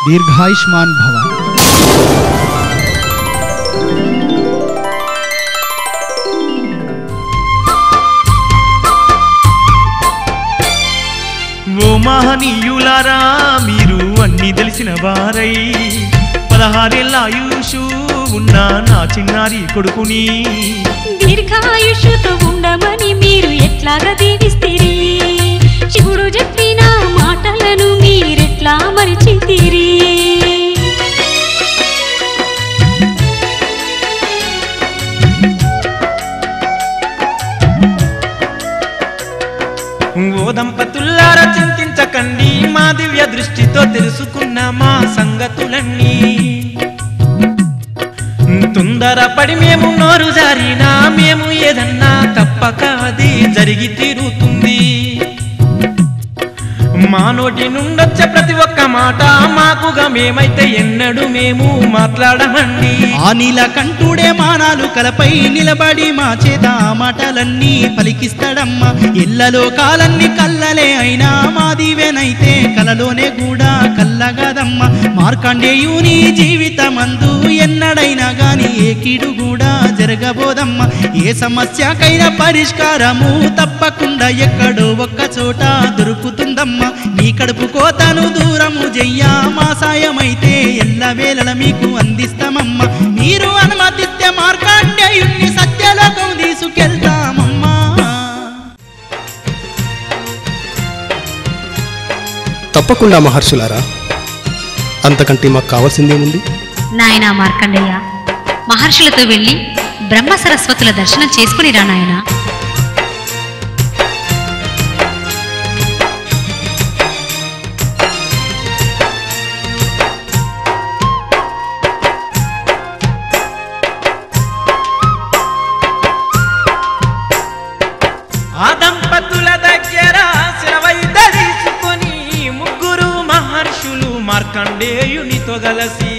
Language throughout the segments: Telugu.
దీర్ఘాయుష్మాన్ భవ ఓ మహనీయులారా మీరు అన్ని తెలిసిన వారై పదహారేళ్ళ ఆయుషు ఉన్న నా చిన్నారి కొడుకుని దీర్ఘాయుషుతో ఉండమని మీరు ఎట్లాగా దీవిస్తిరి శివుడు చెప్పిన మాటలను మీరెట్లా మరిచితిరి ఓ దంపతుల్లారా చింతించకండి మా దివ్య దృష్టితో తెలుసుకున్న మా సంగతులన్నీ తొందరపడి మేము నోరు జారినా మేము ఏదన్నా తప్పక అది జరిగి తీరుతుంది మా నోటి నుండొచ్చే ప్రతి ఒక్క మాట మాకుగా మేమైతే ఎన్నడూ మేము మాట్లాడమండి ఆ నీలకంఠుడే మానాలు కలపై నిలబడి మా చేత ఆ మాటలన్నీ పలికిస్తాడమ్మా ఇళ్లలో కాలన్నీ కల్లలే అయినా మా దీవెనైతే కలలోనే కూడా కల్లగదమ్మా మార్కండేయుని జీవితమందు ఎన్నడైనా గాని ఏ కీడు కూడా జరగబోదమ్మా ఏ సమస్యకైనా పరిష్కారము తప్పకుండా ఎక్కడో ఒక్క చోట దొరుకుతుందమ్మా నీ కడుపు కోతను దూరము చెయ్యా మా సాయమైతే ఎల్లవేళల మీకు అందిస్తామమ్మా మీరు అనుమతిత్య మార్కాండేయుణ్ణి సత్యలోకం తీసుకెళ్తామమ్మా తప్పకుండా మహర్షులారా అంతకంటే మాకు కావాల్సిందేముంది నాయనా మార్కండయ్య మహర్షులతో వెళ్ళి బ్రహ్మ సరస్వతుల దర్శనం చేసుకుని రా నాయనా ఆ దంపతుల దగ్గర సెలవైత తీసుకొని ముగ్గురు మహర్షులు మార్కండేయునితో గలసి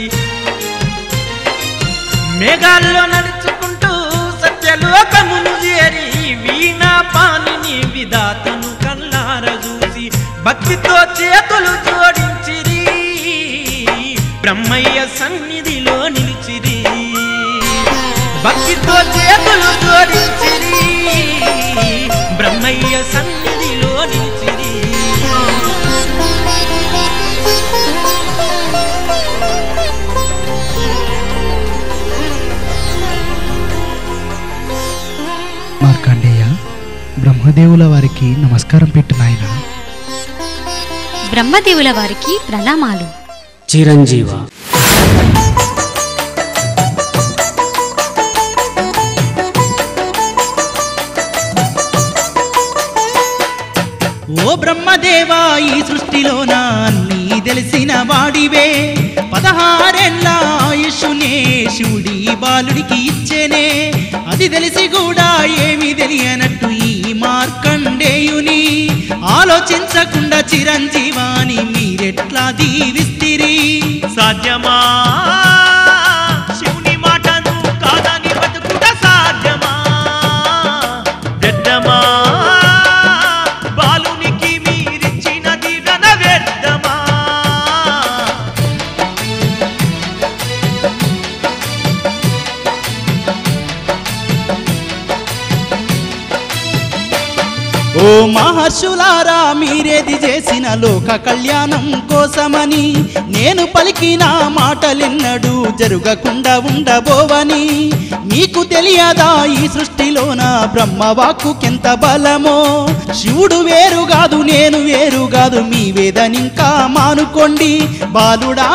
మేఘాల్లో నడుచుకుంటూ సత్యలోకమును చేరి వీణా పానిని విధాతను కల్లార చూసి భక్తితో చేతులు జోడించిరి బ్రహ్మయ్య సన్నిధిలో నిలిచిరి భక్తితో చేతులు జోడించిరి బ్రహ్మయ్య సన్నిధిలో నిలిచిరి మార్కండేయ బ్రహ్మదేవుల వారికి నమస్కారం పెట్టు నాయనా బ్రహ్మదేవుల వారికి ప్రణామాలు చిరంజీవ ఓ బ్రహ్మదేవా ఈ సృష్టిలోన అన్నీ తెలిసిన వాడివే పదహారేళ్ళ ఆయుషునే శివుడి బాలుడికి ఇచ్చేనే అది తెలిసి కూడా ఏమి తెలియనట్టు ఈ మార్కండేయుని ఆలోచించకుండా చిరంజీవాని మీరెట్లా దీవిస్తిరి సాధ్యమా శివుని మాటను కాదని బతుకుట సాధ్యమా వ్యర్థమా బాలునికి మీరిచ్చినది ధన వ్యర్థమా ఓ మహర్షులారా మీరేది చేసిన లోక కళ్యాణం కోసమని నేను పలికిన మాటలెన్నడూ జరగకుండా ఉండబోవని మీకు తెలియదా ఈ సృష్టిలోన బ్రహ్మవాక్కుకెంత బలమో శివుడు వేరు కాదు నేను వేరు కాదు మీ వేదనింకా మానుకోండి బాలుడా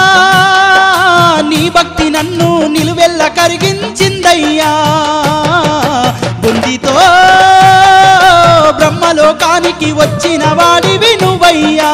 నీ భక్తి నన్ను నిలువెల్ల కరిగించిందయ్యా బుందితో బ్రహ్మలోకానికి వచ్చిన వాడివి నువ్వయ్యా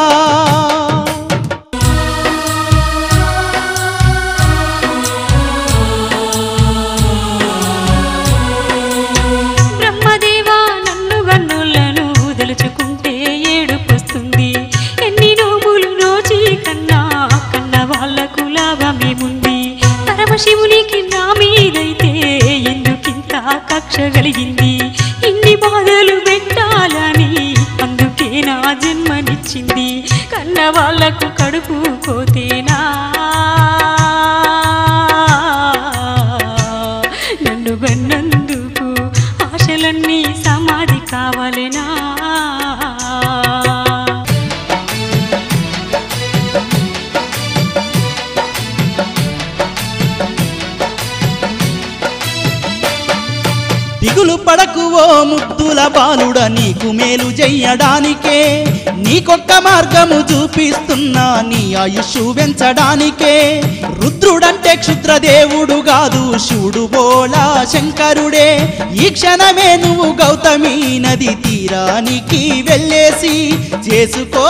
బ్రహ్మదేవా నన్ను గన్నులను వదులుచుకుంటే ఏడుపొస్తుంది ఎన్ని నోములు నోచి కన్నా కన్న వాళ్లకు లాభమేముంది పరమశివునికి నా మీదైతే ఎందుకింత కక్ష కలిగింది ఇన్ని బాధలు పెట్టాలని అందుకే నా జన్మనిచ్చింది కన్న వాళ్లకు కడుపు పోతే నా నన్ను గన్నందుకు ఆశలన్నీ సమాధి కావాలెనా దిగులు పడకు ఓ ముద్దుల బాలుడ నీకు మేలు చెయ్యడానికే నీకొక్క మార్గము చూపిస్తున్నా నీ ఆయుష్ పెంచడానికే రుద్రుడంటే క్షుద్రదేవుడు కాదు శివుడు బోళా శంకరుడే ఈ క్షణమే నువ్వు గౌతమి నది తీరానికి వెళ్ళేసి చేసుకో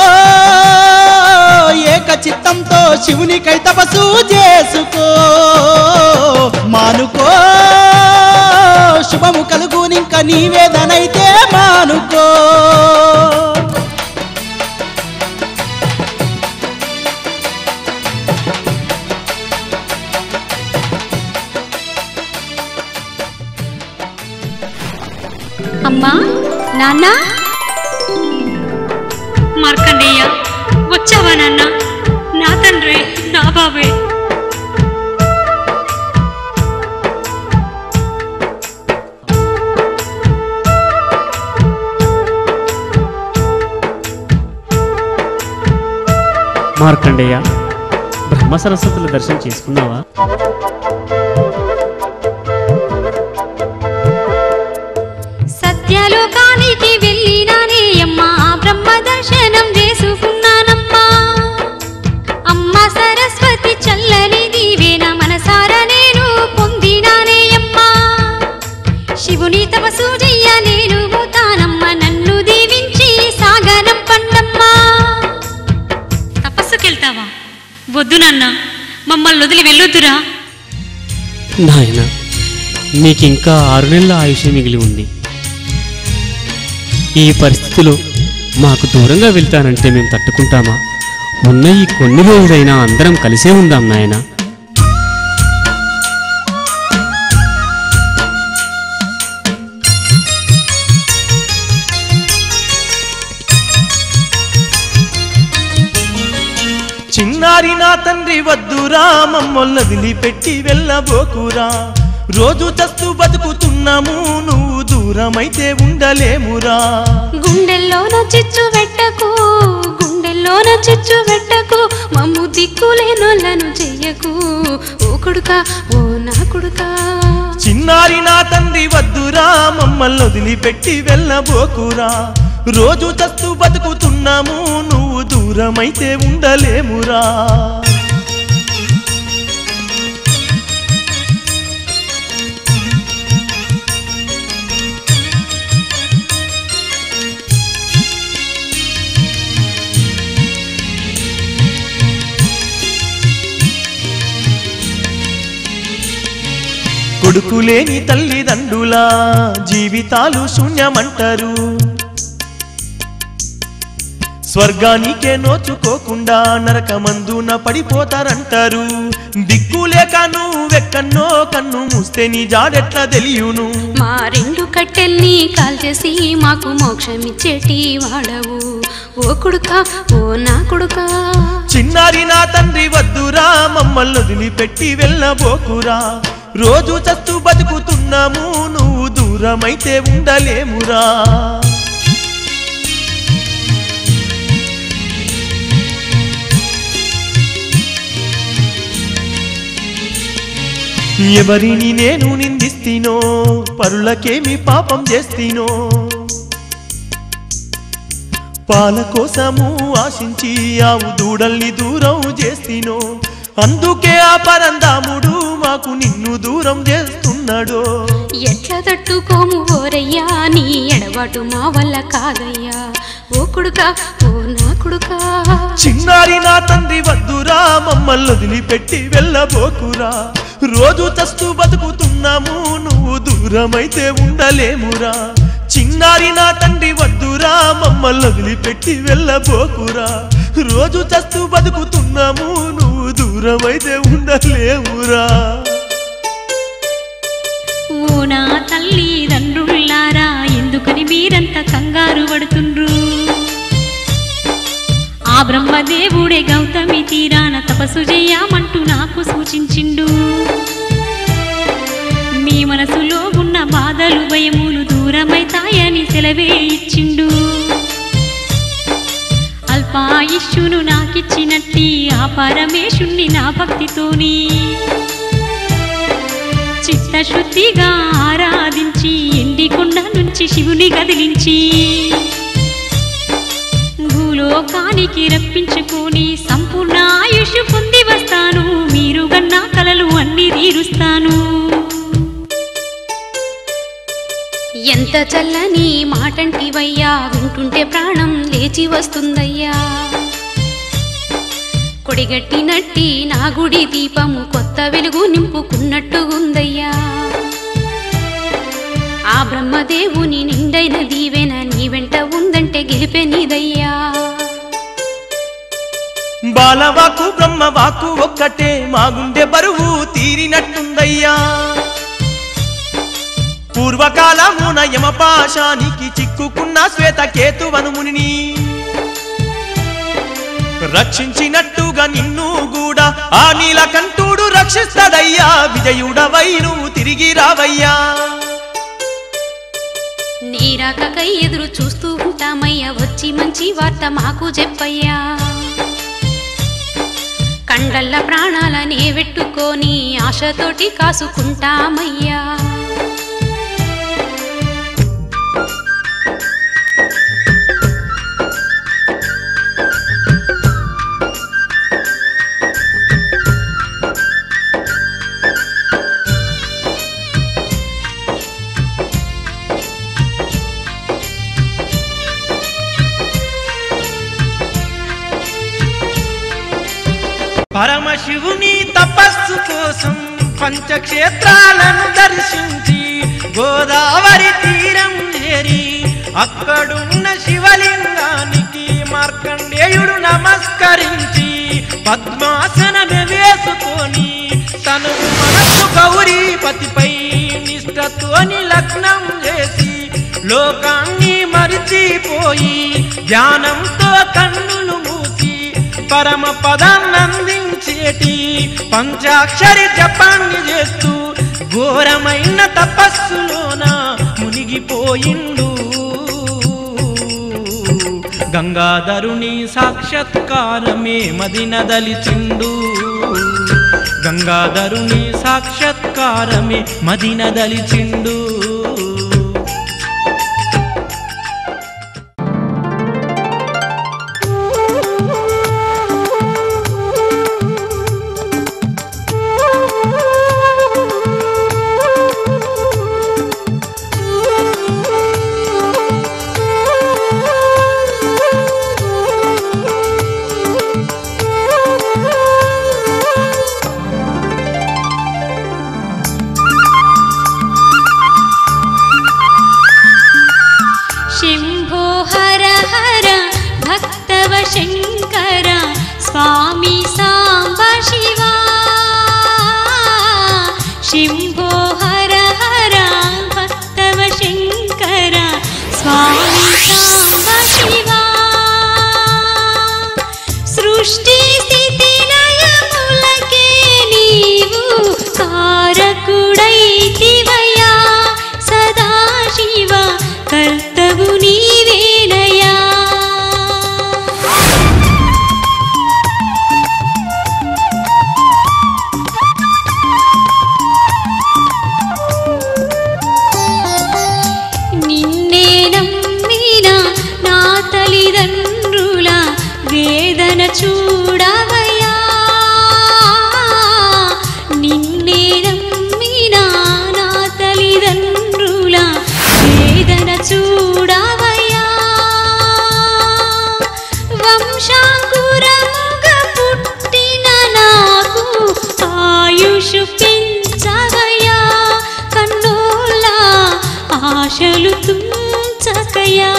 ఏక చిత్తంతో శివునికై తపస్సు చేసుకో మానుకో శుభము కలుగునింక నీవేదనైతే మానుకో అమ్మా నాన్న మార్కండేయ వచ్చావా నాన్న నా తండ్రి నా బాబే మార్కండేయ బ్రహ్మ సరస్వతుల దర్శనం చేసుకున్నావా సత్యలోకానికి వెళ్ళినానే అమ్మా బ్రహ్మ దర్శనం చేసుకున్నానమ్మా అమ్మ సరస్వతి చల్లని దీవేన మనసార నేను పొందినానే అమ్మా శివుని తపసు చెయ్య నేను పోతానమ్మ నన్ను దీవించి సాగనం పండమ్మా తపస్సుకెళ్తావా వద్దు నాన్న మమ్మల్ని వదిలి వెళ్ళొద్దురా నాయన నీకింకా ఆరు నెలల ఆయుష్ మిగిలి ఉంది ఈ పరిస్థితిలో మాకు దూరంగా వెళ్తానంటే మేము తట్టుకుంటామా ఉన్న ఈ కొన్ని రోజులైనా అందరం కలిసే ఉందాం నాయనా చిన్నారి నా తండ్రి వద్దురా మమ్మల్ని పెట్టి వెళ్ళబోకురా రోజు చస్తూ బతుకుతున్నాము నువ్వు దూరమైతే ఉండలేమురా గుండెల్లోన చిచ్చు పెట్టకు గుండెల్లోన చిచ్చు పెట్టకు మమ్ము దిక్కులేనోళ్ళను చెయ్యకు ఓ కొడుకా ఓ నా కొడుకా చిన్నారి నా తండ్రి వద్దురా మమ్మల్ని వదిలిపెట్టి వెళ్ళబోకురా రోజు చస్తూ బతుకుతున్నాము నువ్వు దూరమైతే ఉండలేమురా కొడుకులేని తల్లిదండ్రులా జీవితాలు శూన్యమంటారు స్వర్గానికే నోచుకోకుండా నరకమందున పడిపోతారంటారు దిక్కులేక నువ్వెక్కన్నో కన్ను మూస్తే నీ జాడెట్లా తెలియను మా రెండు కట్టెల్ని కాల్చేసి మాకు మోక్షమిచ్చేటి వాడవు ఓ కొడుకా ఓ నా కొడుకా చిన్నారి నా తండ్రి వద్దురా మమ్మల్ని వదిలిపెట్టి వెళ్ళబోకురా రోజు చస్తూ బతుకుతున్నాము నువ్వు దూరమైతే ఉండలేమురా ఎవరిని నేను నిందిస్తీనో పరులకేమి పాపం చేస్తీనో పాల కోసము ఆశించి ఆవు దూడల్ని దూరం చేస్తీనో అందుకే ఆ పరందాముడు మాకు నిన్ను దూరం చేస్తున్నాడో ఎట్లా తట్టుకోము ఓరయ్యా నీ ఎడబాటు మా వల్ల కాదయ్యా ఓ కొడుకా ఓ నా కొడుకా చిన్నారి నా తండ్రి వద్దురా మమ్మల్ని వదిలిపెట్టి వెళ్ళబోకురా రోజు చస్తూ బతుకుతున్నాము నువ్వు దూరమైతే ఉండలేమురా చిన్నారి నా తండ్రి వద్దురా మమ్మల్ని వదిలిపెట్టి వెళ్ళబోకురా రోజు చస్తూ బతుకుతున్నాము నువ్వు దూరమైతే ఉండలేమురా ఓ నా తల్లిదండ్రులారా ఎందుకని మీరంత కంగారు పడుతుండ్రు ఆ బ్రహ్మదేవుడే గౌతమి తీరాన తపస్సు చెయ్యమంటూ నాకు సూచించిండు మీ మనసులో ఉన్న బాధలు భయములు దూరమైతాయని సెలవే ఇచ్చిండు అల్పాయుష్యును నాకిచ్చినట్టి ఆ పరమేశుణ్ణి నా భక్తితోని చిత్తశుద్ధిగా ఆరాధించి ఎండికొండ నుంచి శివుని కదిలించి భూలోకానికి రప్పించుకొని సంపూర్ణ ఆయుష్ పొంది వస్తాను మీరు గన్నా కలలు అన్ని తీరుస్తాను ఎంత చల్లని మాటంటివయ్యా వింటుంటే ప్రాణం లేచి వస్తుందయ్యా కొడిగట్టినట్టి నా గుడి దీపము కొత్త వెలుగు నింపుకున్నట్టుగుందయ్యా ఆ బ్రహ్మదేవుని నిండైన దీవెన నీ వెంట ఉందంటే గెలిపే నీదయ్యా బాలవాకు బ్రహ్మవాకు ఒక్కటే మా గుండె బరువు తీరినట్టుందయ్యా పూర్వకాలమున యమపాశానికి చిక్కుకున్న శ్వేత కేతువనుముని రక్షించినట్టుగా నిన్ను కూడా ఆ నీలకంఠుడు రక్షిస్తాడయ్యా విజయుడవై నువ్వు తిరిగి రావయ్యా నీరాకకై ఎదురు చూస్తూ ఉంటామయ్యా వచ్చి మంచి వార్త మాకు చెప్పయ్యా కండల్ల ప్రాణాలనే పెట్టుకొని ఆశతోటి కాసుకుంటామయ్యా పరమశివుని తపస్సు కోసం పంచక్షేత్రాలను దర్శించి గోదావరి తీరం చేరి అక్కడున్న శివలింగానికి మార్కండేయుడు నమస్కరించి పద్మాసనమే వేసుకొని తను మనసు గౌరీపతిపై నిష్ఠతోని లగ్నం చేసి లోకాన్ని మరిచిపోయి ధ్యానంతో కన్నులు మూసి పరమ పదాన్నందించేటి పంచాక్షరి జపాన్ని చేస్తూ ఘోరమైన తపస్సులోన మునిగిపోయిండు గంగాధరుని సాక్షాత్కారమే మదినదలిచిండు గంగాధరుని సాక్షాత్కారమే మదినదలిచిండు శంభో హర హర భక్తవ శంకర స్వామి సాంబ శివా శంభో హర హర భక్తవ శంకర స్వామి సాంబ శివా సృష్టి స్థితి లయములకే నీవు కారకుడైతివయా సదాశివ కర్తవు నీవేనయా నిన్నే నమ్మిన నా తల్లిదండ్రుల వేదన చూడవయ్యా నిన్నే నమ్మిన నా తల్లిదండ్రుల వేదన చూడవయ్యా వంశాంకురముగా పుట్టిన నాకు ఆయుష్ పెంచవయ్యా కన్నోళ్ళ ఆశలు తుంచకయా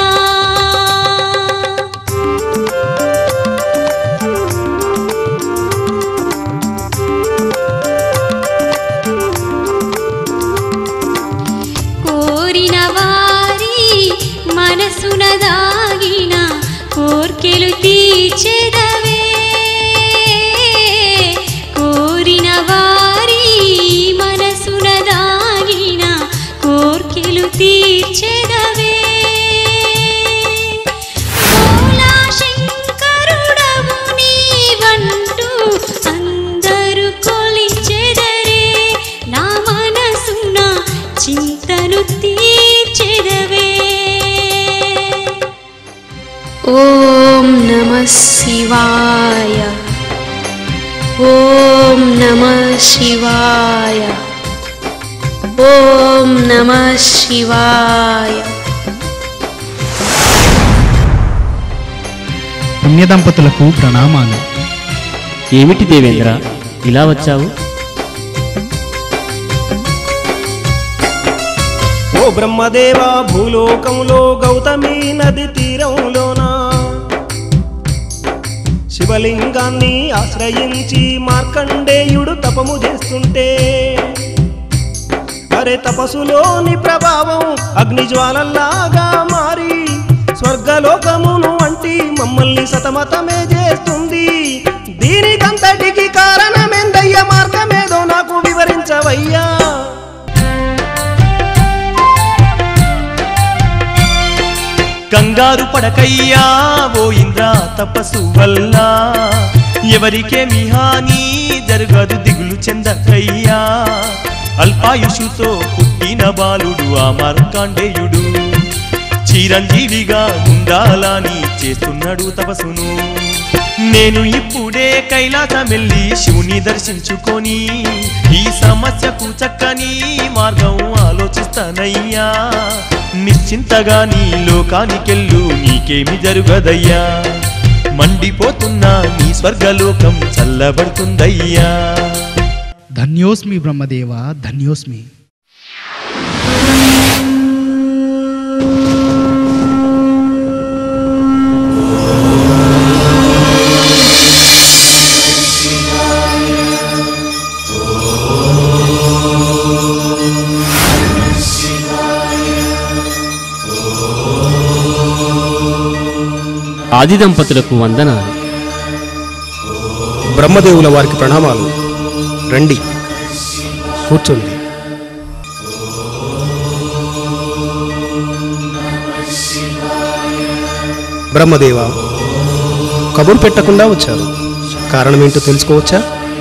కోరిన వారి మనసున దాగిన కోర్కెలు తీర్చెదవే కోరిన వారి మనసున దాగిన చింతను తీర్చెదవే ఓం నమ శివాయ ఓం నమ శివాయ ఓం నమ శివాయ పుణ్య దంపతులకు ప్రణామాలు ఏమిటి దేవేంద్ర ఇలా వచ్చావు ఓ బ్రహ్మదేవా భూలోకంలో గౌతమి నది తీరంలోన శివలింగాన్ని ఆశ్రయించి మార్కండేయుడు తపము చేస్తుంటే అరే తపస్సులోని ప్రభావం అగ్నిజ్వాలల్లాగా మారి స్వర్గలోకమును అంటి మమ్మల్ని సతమతమే చేస్తుంది దీనికంతటికి కారణమేందయ్య మార్గమేదో నాకు వివరించవయ్యా కంగారు పడకయ్యా ఓ ఇంద్ర తపస్సు వల్ల ఎవరికేమి హాని జరగదు దిగులు చెందకయ్యా అల్పాయుషుతో పుట్టిన బాలుడు ఆ మార్కాండేయుడు చిరంజీవిగా ఉండాలని చేస్తున్నాడు తపస్సును నేను ఇప్పుడే కైలాసమెల్లి శివుని దర్శించుకొని ఈ సమస్యకు చక్కని మార్గం ఆలోచిస్తానయ్యా నిశ్చింతగా నీ లోకానికెళ్ళు నీకేమి జరుగదయ్యా మండిపోతున్నా నీ స్వర్గలోకం చల్లబడుతుందయ్యా ధన్యోస్మి బ్రహ్మదేవ ధన్యోస్మి ఆది దంపతులకు వందనాలు బ్రహ్మదేవుల వారికి ప్రణామాలు రండి కూర్చోండి బ్రహ్మదేవ కబురు పెట్టకుండా వచ్చారు కారణమేంటో తెలుసుకోవచ్చా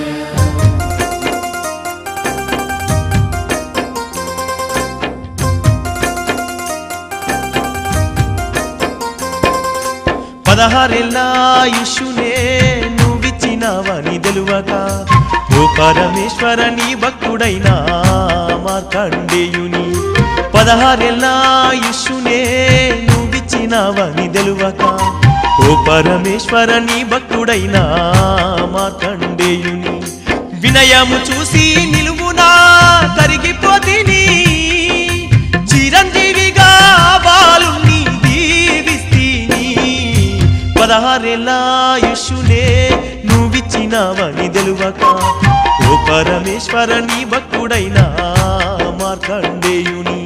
పదహారేళ్ళ ఆయుష్యునే నువ్విచ్చినావని తెలువక ఓ పరమేశ్వర నీ భక్తుడైనా మార్కండేయుని పదహారేళ్ళ ఆయుష్యునే నువ్విచ్చినావని తెలువక ఓ పరమేశ్వర నీ భక్తుడైనా మార్కండేయుని వినయము చూసి నిలువునా కరిగిపోతిని చిరంజీవిగా బాలుని దీవిస్తీని పదహారేళ్ళ ఆయుష్యునే నువ్విచ్చినావని తెలువక ఓ పరమేశ్వర నీ భక్తుడైనా మార్కండేయుని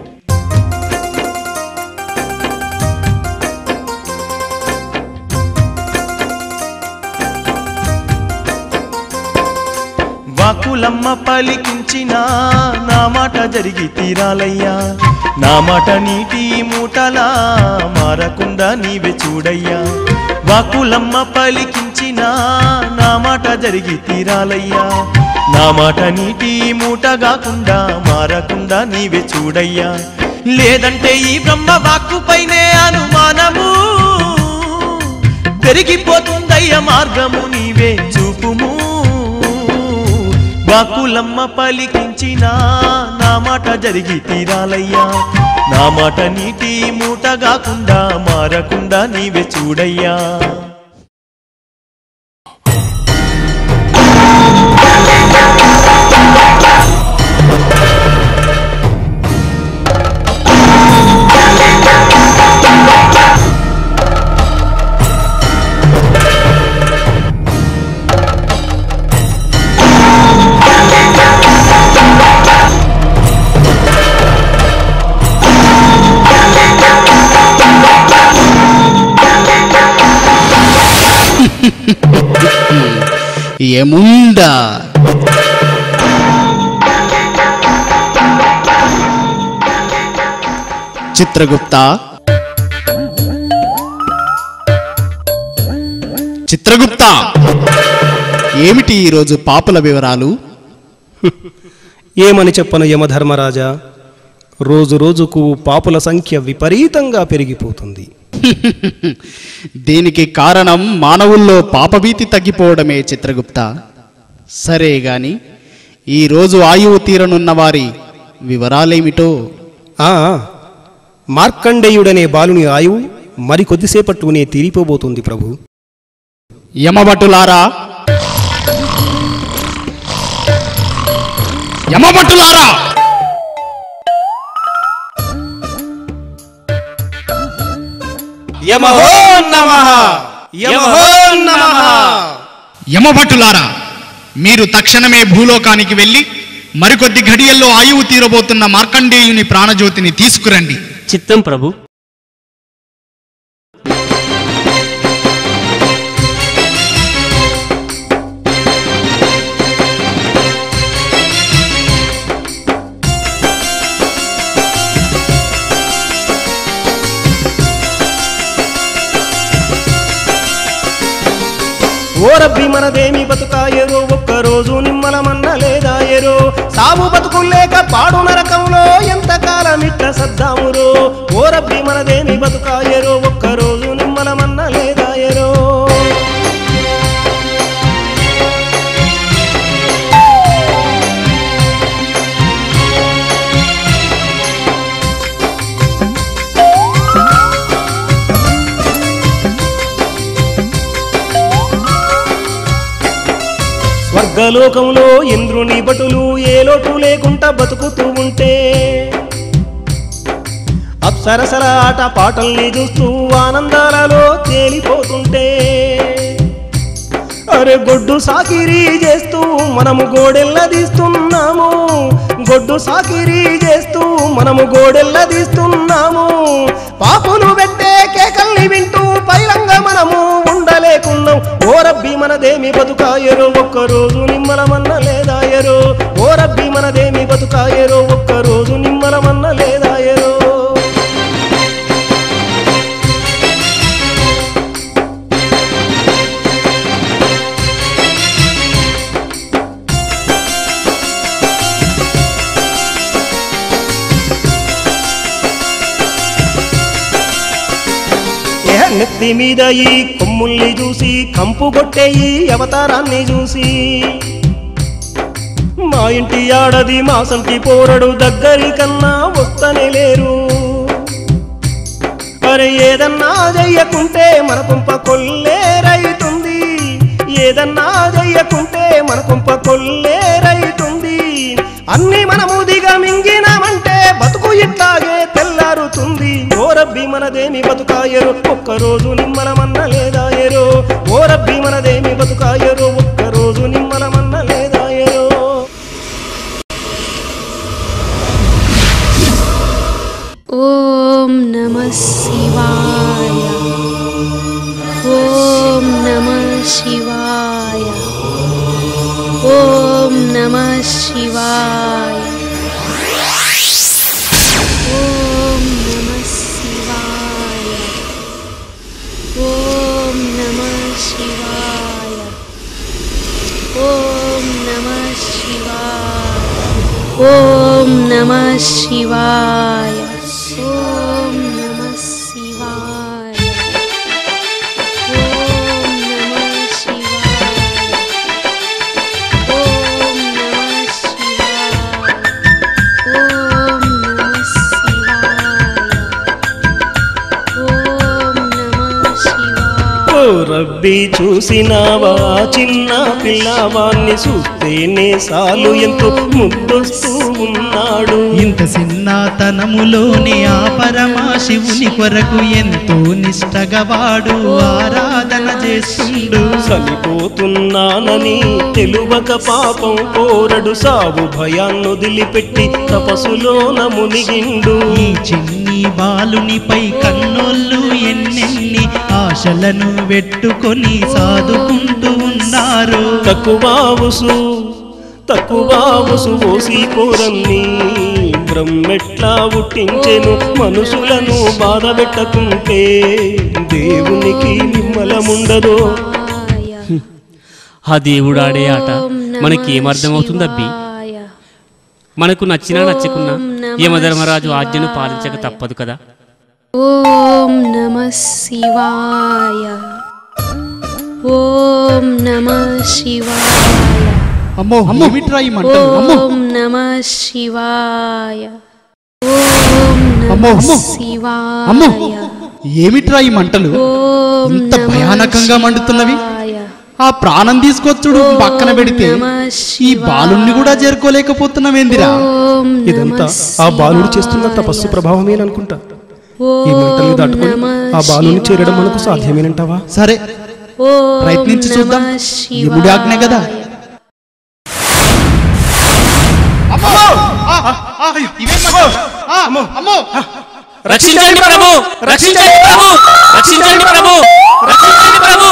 వాకులమ్మ పలికించిన నా మాట జరిగి తీరాలయ్యా నా మాట నీటి మూటలా మారకుండా నీవే చూడయ్యా వాకులమ్మ పలికించిన నా మాట జరిగి తీరాలయ్యా నా మాట నీటి మూట కాకుండా మారకుండా నీవే చూడయ్యా లేదంటే ఈ బ్రహ్మ వాక్కుపైనే అనుమానము పెరిగిపోతుందయ్య మార్గము నీవే చూపుము వాకులమ్మ పలికించిన నా మాట జరిగి తీరాలయ్యా నా మాట నీటి మూట కాకుండా మారకుండా నీవే చూడయ్యా ఏముందా చిత్రగుప్త చిత్రగుప్త ఏమిటి ఈరోజు పాపుల వివరాలు ఏమని చెప్పను యమధర్మరాజా రోజు రోజుకు పాపుల సంఖ్య విపరీతంగా పెరిగిపోతుంది దీనికి కారణం మానవుల్లో పాపభీతి తగ్గిపోవడమే చిత్రగుప్త సరే గాని ఈరోజు ఆయువు తీరనున్న వారి వివరాలేమిటో ఆ, మార్కండేయుడనే బాలుని ఆయువు మరి కొద్దిసేపట్టునే తీరిపోబోతుంది ప్రభు యమభటులారా యమభటులారా యమహో నమః యమహో నమః యమభటులారా మీరు తక్షణమే భూలోకానికి వెళ్ళి మరికొద్ది ఘడియల్లో ఆయువు తీరబోతున్న మార్కండేయుని ప్రాణజ్యోతిని తీసుకురండి చిత్తం ప్రభు ఓ రబ్బి మనదేమి బతుకాయరో ఒక్కరోజు నిమ్మలమన్న లేదాయరో సాగు బతుకులేక పాడు నరకంలో ఎంతకాలం ఇట్ట సద్దామురో ఓ రబ్బి మనదేమి బతుకాయరో ఒక్కరోజు నిమ్మలమన్న లేదాయరో స్వర్గలోకంలో ఇంద్రుని భటులు ఏ లోటు లేకుండా బతుకుతూ ఉంటే అప్సరసల ఆట పాటల్ని చూస్తూ ఆనందాలలో తేలిపోతుంటే అరే గొడ్డు సాకిరీ చేస్తూ మనము గోడెల్ల తీస్తున్నాము గొడ్డు సాకిరీ చేస్తూ మనము గోడెల్ల తీస్తున్నాము పాపులు పెట్టే కేకల్ని వింటూ పైరంగ మనము ఉండలేకున్నాం ఓ రబ్బి మనదేమి బతుకాయరో ఒక్కరోజు నిమ్మలమన్న లేదాయరో ఓ రబ్బి మనదేమి బతుకాయరో ఒక్కరోజు నిమ్మలమన్న లేదాయరో ఏ నెత్తి మీద ఈ కొమ్ముల్ని చూసి కంపు కొట్టే ఈ అవతారాన్ని చూసి మా ఇంటి ఆడది మా సంటి పోరడు దగ్గరి కన్నా వస్తనే లేరు అరే ఏదన్నా చెయ్యకుంటే మన కుంప కొల్లేరైతుంది ఏదన్నా చెయ్యకుంటే మన కుంప కొల్లేరైతుంది అన్ని మనము దిగ మింగినామంటే బతుకు ఇట్టాగే తెల్లారుతుంది ఓ రబ్బి మనదేమి బతుకాయరు ఒక్కరోజు నిమ్మలమన్న లేదాయరో ఓ రబ్బి మనదేమి బతుకాయరు ఒక్కరోజు నిమ్మలమన్న లేదాయరో ఓం నమ శివాయ ఓం నమ శివాయ ఓం నమ శివాయ ఓం నమ శివాయ ఓం నమ శివాయ ఓం నమ శివాయ ఓం నమ శివాయ ఓం నమ శివాయ ఓం నమ శివాయ ఓం నమ శివాయ ఓం నమ శివాయ ఓం నమ శివాయ ఓ రబ్బీ చూసినావా చిన్న పిల్లవాన్ని చూస్తేనే సాలు ఎంతో ముద్దొస్తూ ఉన్నాడు ఇంత చిన్నతనములోనే ఆ పరమాశివుని కొరకు ఎంతో నిష్టగా వాడు ఆరాధన చేస్తుండు చనిపోతున్నానని తెలువక పాపం కోరడు సావు భయాన్ని వదిలిపెట్టి తపస్సులోన మునిగిండు ఈ చిన్ని బాలునిపై కన్నోళ్ళు ఎన్నెన్ని ఆశలను పెట్టుకొని సాదుకుంటూ ఉన్నారు తక్కువావుసు తక్కువావుసు ఓసి పోరన్ని బ్రహ్మెట్లా పుట్టించెను మనుషులను బాధ పెట్టకుంటే దేవునికి నిమ్మలముండదో ఆ దేవుడు ఆడే ఆట మనకి ఏమర్థమవుతుందబ్బి మనకు నచ్చినా నచ్చకున్నా ఓం నమః యమధర్మరాజు ఆజ్ఞను శివాయ. పాలించక తప్పదు కదా ఓం నమ శివాయ ఓం నమ శివాయ అమ్మో ఏమిట్రా ఈ మంటలు అమ్మో ఓం నమ శివాయ ఓం అమ్మో, నమ అమ్మో. శివాయ అమ్మో ఏమిట్రా ఈ మంటలు ఓం ఇంత నమః భయానకంగా మండుతున్నవి శివాయ. ఆ ప్రాణం తీసుకొచ్చుడు ఓం పక్కన పెడితే నమః ఈ శివాయ. బాలుణ్ణి కూడా చేరుకోలేకపోతున్నామేందిరా ఓం ఇదంతా నమః ఆ బాలుడు చేస్తున్న శివాయ. తపస్సు ప్రభావమేననుకుంటా ఈ ఓం మంటల్ని దాటుకొని నమః ఆ బాలుని చేరడం మనకు శివాయ. సాధ్యమేనంటావా సరే ఓం ప్రయత్నించి చూద్దాం. నమః యముడి ఆజ్ఞ కదా. శివాయ. రక్షించండి ప్రభు రక్షించండి ప్రభు రక్షించండి ప్రభు రక్షించండి ప్రభు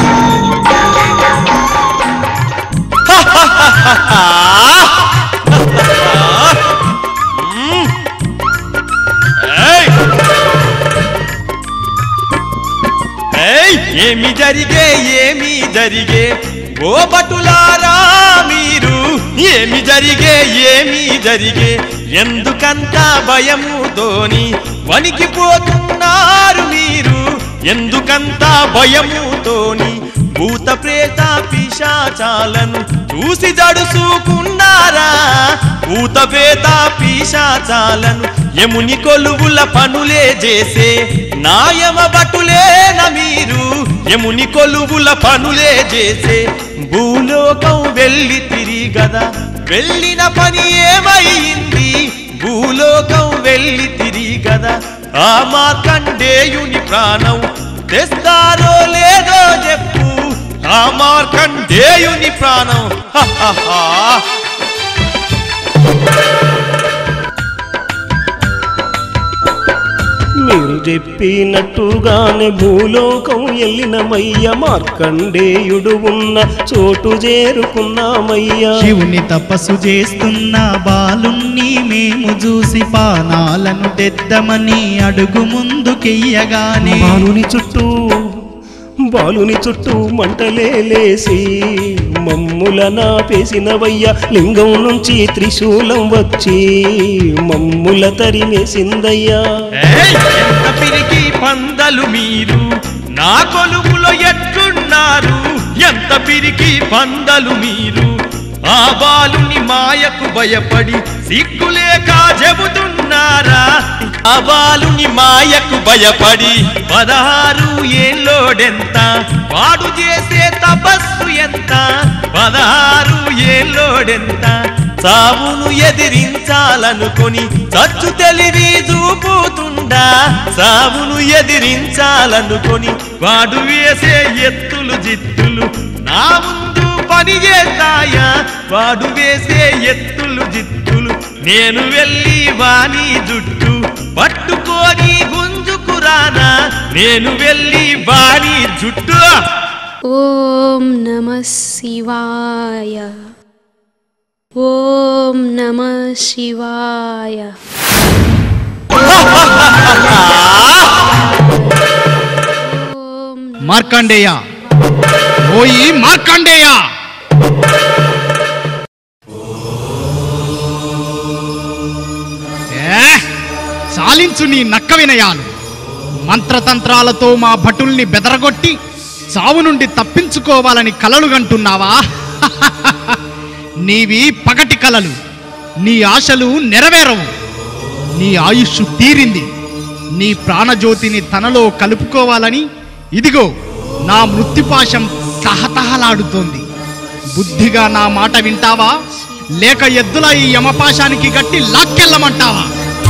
ఏయ్! ఏమి జరిగే ఏమి జరిగే ఓ భటులారా మీరు ఏమి జరిగే ఏమి జరిగే ఎందుకంత భయముతోని వణికిపోతున్నారు మీరు ఎందుకంత భయముతోని భూత ప్రేత పిశాచాలను చూసి జడుసుకున్నారా భూత ప్రేత పిశాచాలను యముని కొలువుల పనులే చేసే నాయమ బటులేన మీరు యముని కొలువుల పనులే చేసే భూలోకం వెళ్ళి తిరిగదా వెళ్ళిన పని ఏమైంది భూలోకం వెళ్ళి తిరిగదా ఆ మార్కండేయుని ప్రాణం తెస్తారో లేదో చెప్పు ఆ మార్కండేయుని ప్రాణం హ హ హ. మీరు చెప్పినట్టుగానే భూలోకం ఎల్లినమయ్య మార్కండేయుడు ఉన్న చోటు చేరుకున్నామయ్యా శివుని తపస్సు చేస్తున్న బాలుణ్ణి మేము చూసి పానాలను తెద్దమని అడుగు ముందుకెయ్యగానే బాలుని చుట్టూ బాలుని చుట్టూ మంటలే లేసి మమ్ముల నాపేసినవయ్య లింగం నుంచి త్రిశూలం వచ్చి మమ్ముల తరిమేసిందయ్యా ఏయ్! ఎంత పిరికి పందలు మీరు నా కొలువులో ఎట్లున్నారు ఎంత పిరికి పందలు మీరు ఆ బాలుని మాయకు భయపడి సిగ్గులేక చెబుతున్నారా ఆ బాలుని మాయకు భయపడి పదహారు ఏళ్ళోడెంత వాడు చేసే తపస్సు ఎంత పదహారు ఏళ్ళోడెంత సావును ఎదిరించాలనుకొని చచ్చు తెలివి చూపుతుండా సావును ఎదిరించాలనుకొని వాడు వేసే ఎత్తులు జిత్తులు నా ముందు పని చేస్తాయా వాడు వేసే ఎత్తులు జిత్తులు నేను వెళ్ళి వాని జుట్టు పట్టుకొని గుంజుకురానా నేను వెళ్ళి వాని జుట్టు ఓం నమ శివాయ ఓం నమ శివాయ ఓం మార్కండేయ ఓయి మార్కండేయ ఏ, చాలించు నీ నక్క వినయాలు మంత్రతంత్రాలతో మా భటుల్ని బెదరగొట్టి చావు నుండి తప్పించుకోవాలని కలలు గంటున్నావా నీవి పగటి కలలు నీ ఆశలు నెరవేరవు నీ ఆయుష్ తీరింది నీ ప్రాణజ్యోతిని తనలో కలుపుకోవాలని ఇదిగో నా మృత్యుపాశం తహతహలాడుతోంది బుద్ధిగా నా మాట వింటావా లేక ఎద్దుల ఈ యమపాశానికి గట్టి లాక్కెళ్ళమంటావా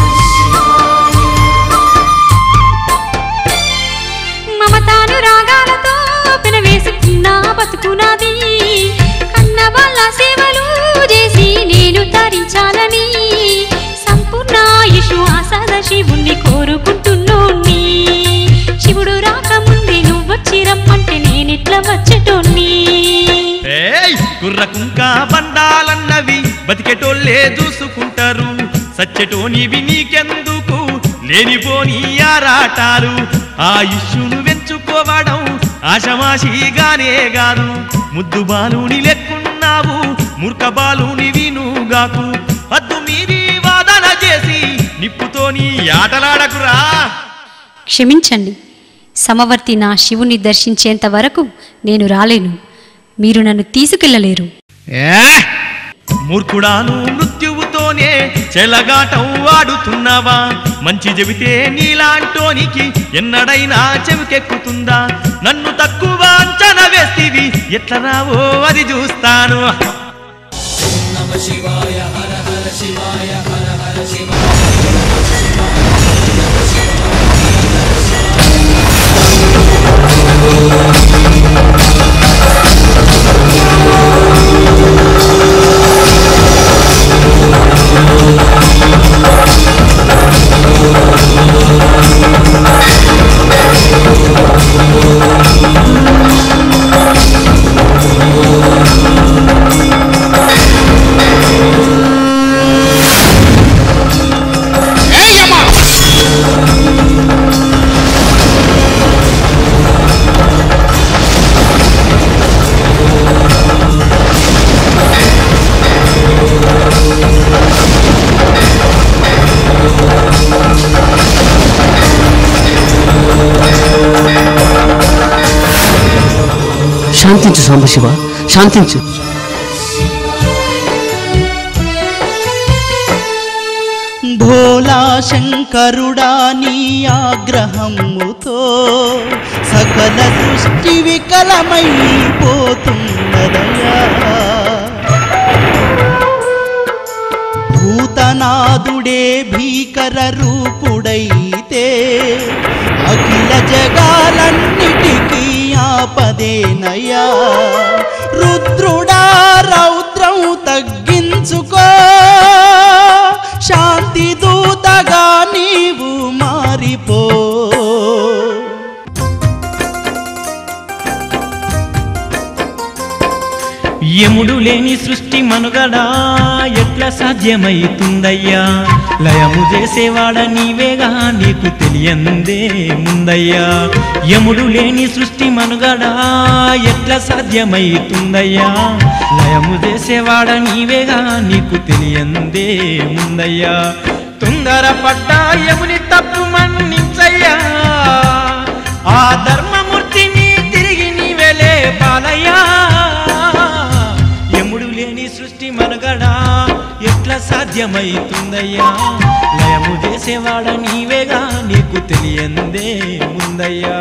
మమతాను రాగాలతో పెనవేసుకున్న బతుకునాది కన్న వాళ్ళ సేవలు చేసి నేను తరించాలని సంపూర్ణ ఆయుషు ఆసాద శివుణ్ణి కోరుకుంటున్నోణ్ణి శివుడు రాకముందే నువ్వొచ్చి రమ్మంటే నేనిట్లా వచ్చేటోణ్ణి ఏయ్ కుర్రకుంక బండాలన్నవి బతికెటోళ్ళే చూసుకుంటారు సచ్చెటోనివి నీకెందుకు లేనిపోని ఆరాటాలు ఆయుష్ను పెంచుకోవడం ఆశమాషిగానే గాదు ముద్దు బాలుని లెక్కున్నావు మూర్ఖ బాలుని వినుగాకు హద్దు చూసుకొని ఆటలాడకురా క్షమించండి సమవర్తి నా శివుని దర్శించేంత వరకు నేను రాలేను మీరు నన్ను తీసుకెళ్ళలేరు మూర్ఖుడాను మృత్యువుతోనే చెలగాటం వాడుతున్నావా మంచి చెబితే నీలాంటోనికి ఎన్నడైనా చెవికెక్కుతుందా నన్ను తక్కువ అంచనా వేస్తీవి ఎట్లా రావో అది చూస్తాను శాంతించు సాంబశివ శాంతించు భోలా శంకరుడా నీ ఆగ్రహముతో సకల సృష్టి వికలమైపోతున్నదయా భూతనాదుడే భీకర రూపుడైతే అఖిల జగాలన్నిటికీ ఆపదేనయ్యా రుద్రుడా రౌద్రం తగ్గించుకో శాంతి దూతగా నీవు మారిపో యముడు లేని సృష్టి మనుగడా ఎట్లా సాధ్యమైతుందయ్యా లయము చేసేవాడ నీవేగా నీకు తెలియందే ముందయ్యా యముడు లేని సృష్టి మనుగడా ఎట్లా సాధ్యమైతుందయ్యా లయము చేసేవాడ నీవేగా నీకు తెలియందే ముందయ్యా తొందరపడ్డ యముని తప్పు మన్నించయ్యా ఆ ధర్మమూర్తిని తిరిగి నీవెలే పాలయ్యా యముడు లేని సృష్టి మనగడా ఎట్లా సాధ్యమైతుందయ్యా లయము చేసేవాడ నీవేగా నీకు తెలియందే ముందయ్యా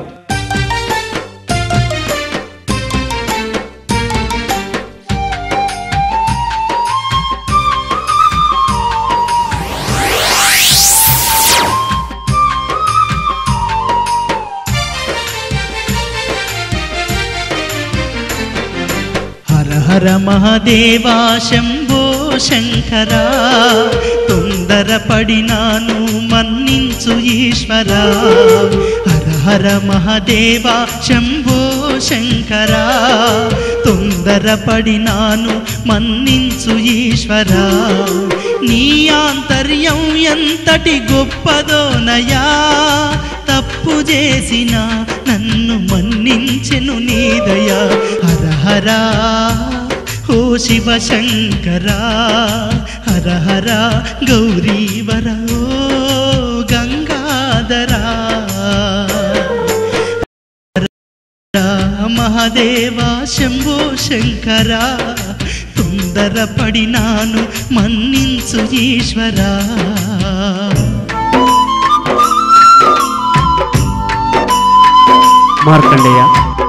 హర హర మహాదేవా శంభో శంకరా తొందరపడినాను మన్నించు ఈశ్వరా హర హర మహాదేవా శంభో శంకరా తొందరపడినాను మన్నించు ఈశ్వరా నీ ఆంతర్యం ఎంతటి గొప్పదోనయా తప్పు చేసిన నన్ను మన్నించెను నీదయా హర హరా ఓ శివ శంకరా హర హర గౌరీవర ఓ గంగాధరా మహాదేవా శంభో శంకరా తొందరపడినాను మన్నించు ఈశ్వరా మార్కండేయ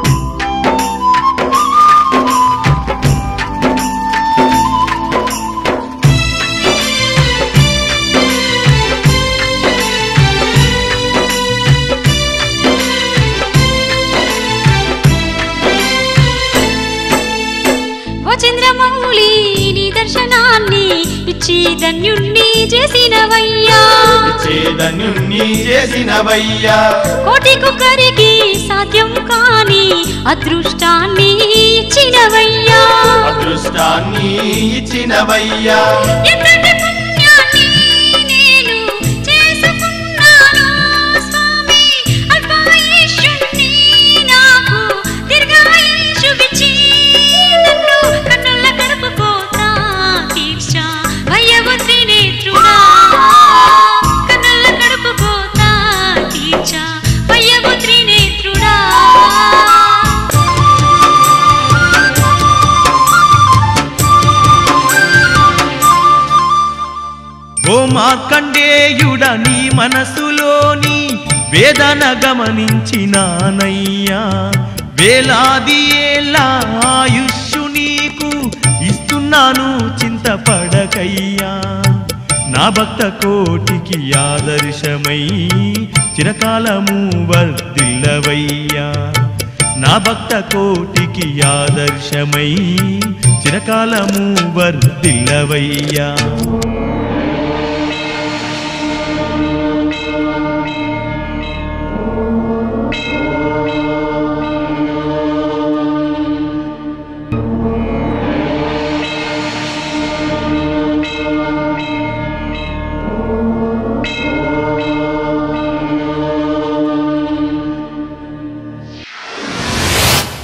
ఓ చంద్రమౌళి నీ దర్శనాన్ని ఇచ్చి ధన్యుణ్ణి చేసినవయ్యా చేదన్యుణ్ణి చేసినవయ్యా కోటి కుక్కరికి సాధ్యం కాని అదృష్టాన్ని ఇచ్చినవయ్యా అదృష్టాన్ని ఇచ్చినవయ్యా ఎంతటి పుణ్యాన్ని నేను చేసుకున్నాను స్వామి అల్పాయుష్యుణ్ణి నాకు దీర్ఘాయుష్యువిచ్చి నన్ను కన్నుల కరుపుకోతా తీర్చా వయ్యవు త్రినేత్రుడా దేవుడ నీ మనసులోని వేదన గమనించినానయ్యా వేలాది ఏళ్ళ ఆయుష్షు నీకు ఇస్తున్నాను చింతపడకయ్యా నా భక్త కోటికి ఆదర్శమై చిరకాలము వర్ధిల్లవయ్యా నా భక్త కోటికి ఆదర్శమై చిరకాలము వర్ధిల్లవయ్యా